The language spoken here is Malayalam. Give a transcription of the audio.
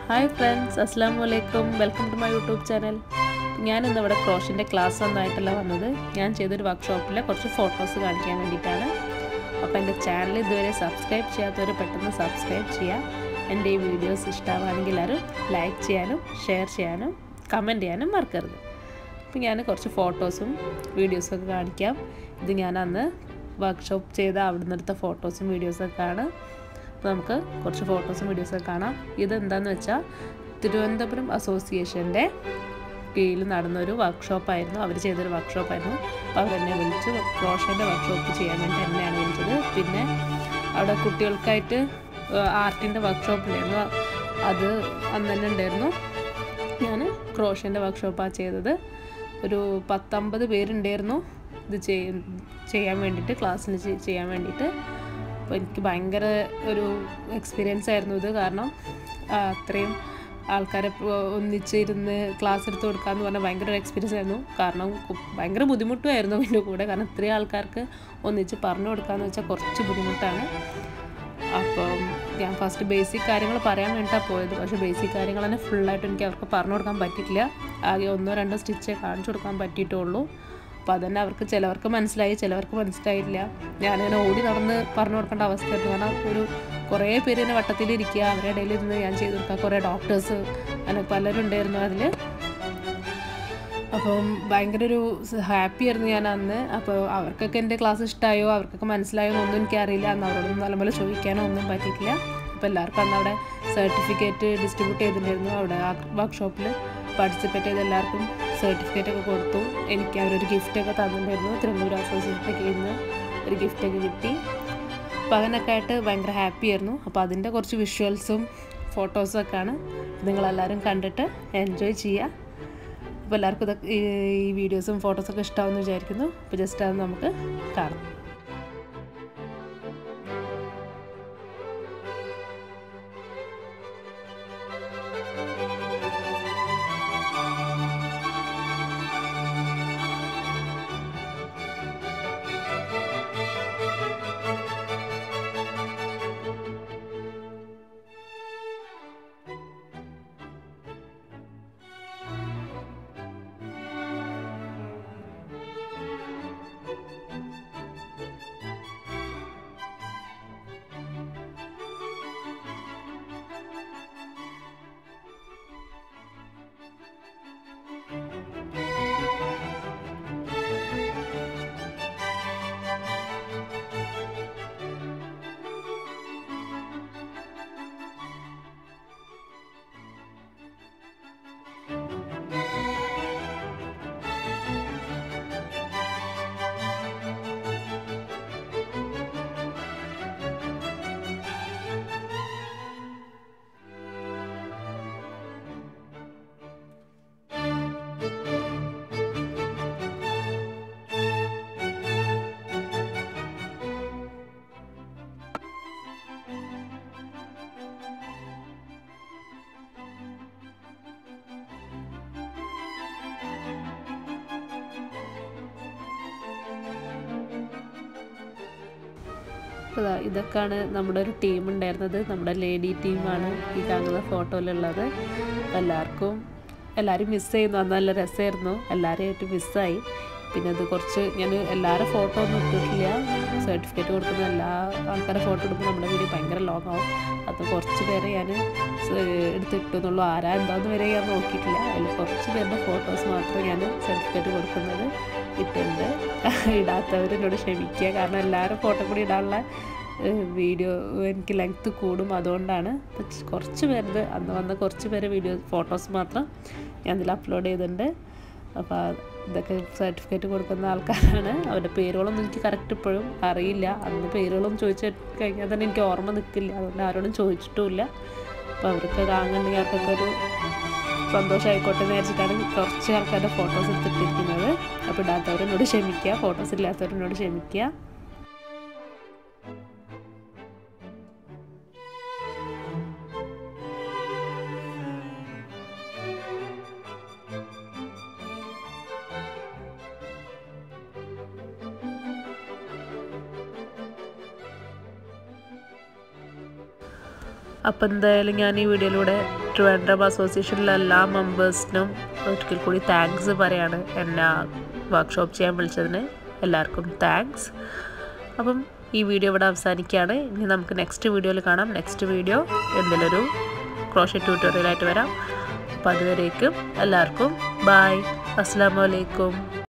ഹായ് ഫ്രണ്ട്സ് അസ്സാം വലൈക്കും welcome to my YouTube channel ഞാനിന്ന് ഇവിടെ ക്രോഷിൻ്റെ ക്ലാസ് ഒന്നായിട്ടല്ല വന്നത് ഞാൻ ചെയ്തൊരു വർക്ക്ഷോപ്പിലെ കുറച്ച് ഫോട്ടോസ് കാണിക്കാൻ വേണ്ടിയിട്ടാണ് അപ്പോൾ എൻ്റെ ചാനൽ ഇതുവരെ സബ്സ്ക്രൈബ് ചെയ്യാത്തവർ പെട്ടെന്ന് സബ്സ്ക്രൈബ് ചെയ്യുക എൻ്റെ ഈ വീഡിയോസ് ഇഷ്ടമാണെങ്കിൽ എല്ലാവരും ലൈക്ക് ചെയ്യാനും ഷെയർ ചെയ്യാനും കമൻറ്റ് ചെയ്യാനും മറക്കരുത് അപ്പോൾ ഞാൻ കുറച്ച് ഫോട്ടോസും വീഡിയോസും ഒക്കെ കാണിക്കാം ഇത് ഞാൻ അന്ന് വർക്ക്ഷോപ്പ് ചെയ്ത അവിടെ നിന്ന് എടുത്ത ഫോട്ടോസും വീഡിയോസൊക്കെ ആണ് അപ്പോൾ നമുക്ക് കുറച്ച് ഫോട്ടോസും വീഡിയോസൊക്കെ കാണാം ഇതെന്താണെന്ന് വെച്ചാൽ തിരുവനന്തപുരം അസോസിയേഷൻ്റെ കീഴിൽ നടന്നൊരു വർക്ക്ഷോപ്പായിരുന്നു അവർ ചെയ്തൊരു വർക്ക്ഷോപ്പായിരുന്നു അപ്പോൾ അവരെന്നെ വിളിച്ചു ക്രോഷൻ്റെ വർക്ക്ഷോപ്പ് ചെയ്യാൻ വേണ്ടി എന്നെയാണ് വിളിച്ചത് പിന്നെ അവിടെ കുട്ടികൾക്കായിട്ട് ആർട്ടിൻ്റെ വർക്ക്ഷോപ്പ് ഉണ്ടായിരുന്നു അത് അന്ന് തന്നെ ഉണ്ടായിരുന്നു ഞാൻ ക്രോഷൻ്റെ വർക്ക്ഷോപ്പാണ് ചെയ്തത് ഒരു പത്തമ്പത് പേരുണ്ടായിരുന്നു ഇത് ചെയ്യാൻ വേണ്ടിയിട്ട് ക്ലാസ്സിന് ചെയ്യാൻ വേണ്ടിയിട്ട് അപ്പോൾ എനിക്ക് ഭയങ്കര ഒരു എക്സ്പീരിയൻസ് ആയിരുന്നു ഇത് കാരണം അത്രയും ആൾക്കാരെ ഒന്നിച്ചിരുന്ന് ക്ലാസ് എടുത്ത് കൊടുക്കുക എന്ന് പറഞ്ഞാൽ ഭയങ്കര ഒരു എക്സ്പീരിയൻസ് ആയിരുന്നു കാരണം ഭയങ്കര ബുദ്ധിമുട്ടുമായിരുന്നു എൻ്റെ കൂടെ കാരണം ഇത്രയും ആൾക്കാർക്ക് ഒന്നിച്ച് പറഞ്ഞു കൊടുക്കാന്ന് വെച്ചാൽ കുറച്ച് ബുദ്ധിമുട്ടാണ് അപ്പം ഞാൻ ഫസ്റ്റ് ബേസിക് കാര്യങ്ങൾ പറയാൻ വേണ്ടിയിട്ടാണ് പോയത് പക്ഷേ ബേസിക് കാര്യങ്ങൾ തന്നെ ഫുള്ളായിട്ട് എനിക്ക് അവർക്ക് പറഞ്ഞു കൊടുക്കാൻ പറ്റിയിട്ടില്ല ആകെ ഒന്നോ രണ്ടോ സ്റ്റിച്ചേ കാണിച്ചു കൊടുക്കാൻ പറ്റിയിട്ടുള്ളൂ അപ്പോൾ അതന്നെ അവർക്ക് ചിലവർക്ക് മനസ്സിലായി ചിലവർക്ക് മനസ്സിലായില്ല ഞാനിങ്ങനെ ഓടി നടന്ന് പറഞ്ഞു കൊടുക്കേണ്ട അവസ്ഥയായിരുന്നു കാരണം ഒരു കുറേ പേര് ഇങ്ങനെ വട്ടത്തിലിരിക്കുക അവരുടെ ഇടയിൽ ഇരുന്ന് ഞാൻ ചെയ്ത് കൊടുക്കുക കുറേ ഡോക്ടേഴ്സ് അങ്ങനെ പലരും ഉണ്ടായിരുന്നു അതിൽ അപ്പം ഭയങ്കര ഒരു ഹാപ്പി ആയിരുന്നു ഞാൻ അന്ന് അപ്പോൾ അവർക്കൊക്കെ എൻ്റെ ക്ലാസ് ഇഷ്ടമായോ അവർക്കൊക്കെ മനസ്സിലായോ എന്നൊന്നും എനിക്കറിയില്ല അന്ന് അവരോടൊന്നും നല്ലപോലെ ചോദിക്കാനോ ഒന്നും പറ്റിയിട്ടില്ല അപ്പോൾ എല്ലാവർക്കും അന്ന് അവിടെ സർട്ടിഫിക്കറ്റ് ഡിസ്ട്രിബ്യൂട്ട് ചെയ്തിട്ടുണ്ടായിരുന്നു അവിടെ ആ വർക്ക്ഷോപ്പിൽ പാർട്ടിസിപ്പേറ്റ് ചെയ്ത എല്ലാവർക്കും സർട്ടിഫിക്കറ്റ് ഒക്കെ കൊടുത്തു എനിക്ക് അവരൊരു ഗിഫ്റ്റൊക്കെ തന്നിട്ടുണ്ടായിരുന്നു തിരുവനന്തപുരം അസോസിയേഷൻ്റെ കീഴിൽ നിന്ന് ഒരു ഗിഫ്റ്റൊക്കെ കിട്ടി അപ്പോൾ അതിനൊക്കെ ആയിട്ട് ഭയങ്കര ഹാപ്പി ആയിരുന്നു അപ്പോൾ അതിൻ്റെ കുറച്ച് വിഷ്വൽസും ഫോട്ടോസൊക്കെയാണ് നിങ്ങളെല്ലാവരും കണ്ടിട്ട് എൻജോയ് ചെയ്യുക അപ്പോൾ എല്ലാവർക്കും ഇതൊക്കെ ഈ വീഡിയോസും ഫോട്ടോസൊക്കെ ഇഷ്ടമാണെന്ന് വിചാരിക്കുന്നു അപ്പോൾ ജസ്റ്റ് അത് നമുക്ക് കാണാം അപ്പോൾ ഇതൊക്കെയാണ് നമ്മുടെ ഒരു ടീം ഉണ്ടായിരുന്നത് നമ്മുടെ ലേഡി ടീമാണ് ഈ കാണുന്ന ഫോട്ടോയിലുള്ളത് എല്ലാവർക്കും എല്ലാവരും മിസ് ചെയ്യുന്നു അന്ന് നല്ല രസമായിരുന്നു എല്ലാവരെയായിട്ട് മിസ്സായി പിന്നെ ഇത് കുറച്ച് ഞാൻ എല്ലാവരും ഫോട്ടോ ഒന്നും ഇട്ടിട്ടില്ല സർട്ടിഫിക്കറ്റ് കൊടുക്കുന്ന എല്ലാ ആൾക്കാരുടെ ഫോട്ടോ എടുക്കുമ്പോൾ നമ്മുടെ വീഡിയോ ഭയങ്കര ലോങ് ആവും അത് കുറച്ച് പേരെ ഞാൻ എടുത്തിട്ടുന്നുള്ളൂ ആരാ എന്താന്ന് വരെ ഞാൻ നോക്കിയിട്ടില്ല അതിൽ കുറച്ച് പേരുടെ ഫോട്ടോസ് മാത്രമേ ഞാൻ സർട്ടിഫിക്കറ്റ് കൊടുക്കുന്നത് ഇട്ടുണ്ട് ഇടാത്തവർ എന്നോട് ക്ഷമിക്കുക കാരണം എല്ലാവരും ഫോട്ടോ കൂടി ഇടാനുള്ള വീഡിയോ എനിക്ക് ലെങ്ത്ത് കൂടും അതുകൊണ്ടാണ് കുറച്ച് പേരുടെ അന്ന് വന്ന കുറച്ച് പേര് വീഡിയോ ഫോട്ടോസ് മാത്രം ഞാൻ ഇതിൽ അപ്ലോഡ് ചെയ്തിട്ടുണ്ട് അപ്പോൾ ഇതൊക്കെ സർട്ടിഫിക്കറ്റ് കൊടുക്കുന്ന ആൾക്കാരാണ് അവരുടെ പേരുകളൊന്നും എനിക്ക് കറക്റ്റ് ഇപ്പോഴും അറിയില്ല അന്ന് പേരുകളൊന്നും ചോദിച്ചു കഴിഞ്ഞാൽ തന്നെ എനിക്ക് ഓർമ്മ നിൽക്കില്ല അതുകൊണ്ട് ആരോടും ചോദിച്ചിട്ടുമില്ല അപ്പോൾ അവർക്ക് കാണുന്നുണ്ടെങ്കിൽ അവർക്കൊക്കെ ഒരു സന്തോഷമായിക്കോട്ടെ എന്ന് വിചാരിച്ചിട്ടാണ് കുറച്ച് ആൾക്കാരുടെ ഫോട്ടോസ് എടുത്തിട്ടിരിക്കുന്നത് അപ്പോൾ ഇടാത്തവരെന്നോട് ക്ഷമിക്കുക ഫോട്ടോസ് ഇല്ലാത്തവരെന്നോട് ക്ഷമിക്കുക അപ്പം എന്തായാലും ഞാൻ ഈ വീഡിയോയിലൂടെ ട്രിവാൻഡ്രം അസോസിയേഷനിലെ എല്ലാ മെമ്പേഴ്സിനും ഒരിക്കൽ കൂടി താങ്ക്സ് പറയാണ് എന്നെ വർക്ക്ഷോപ്പ് ചെയ്യാൻ വിളിച്ചതിന് എല്ലാവർക്കും താങ്ക്സ് അപ്പം ഈ വീഡിയോ ഇവിടെ അവസാനിക്കുകയാണ് ഇനി നമുക്ക് നെക്സ്റ്റ് വീഡിയോയിൽ കാണാം നെക്സ്റ്റ് വീഡിയോ എന്തെങ്കിലൊരു ക്രോഷ ട്യൂട്ടോറിയലായിട്ട് വരാം അപ്പോൾ അതുവരേക്കും എല്ലാവർക്കും ബായ് അസ്സാം വലൈക്കും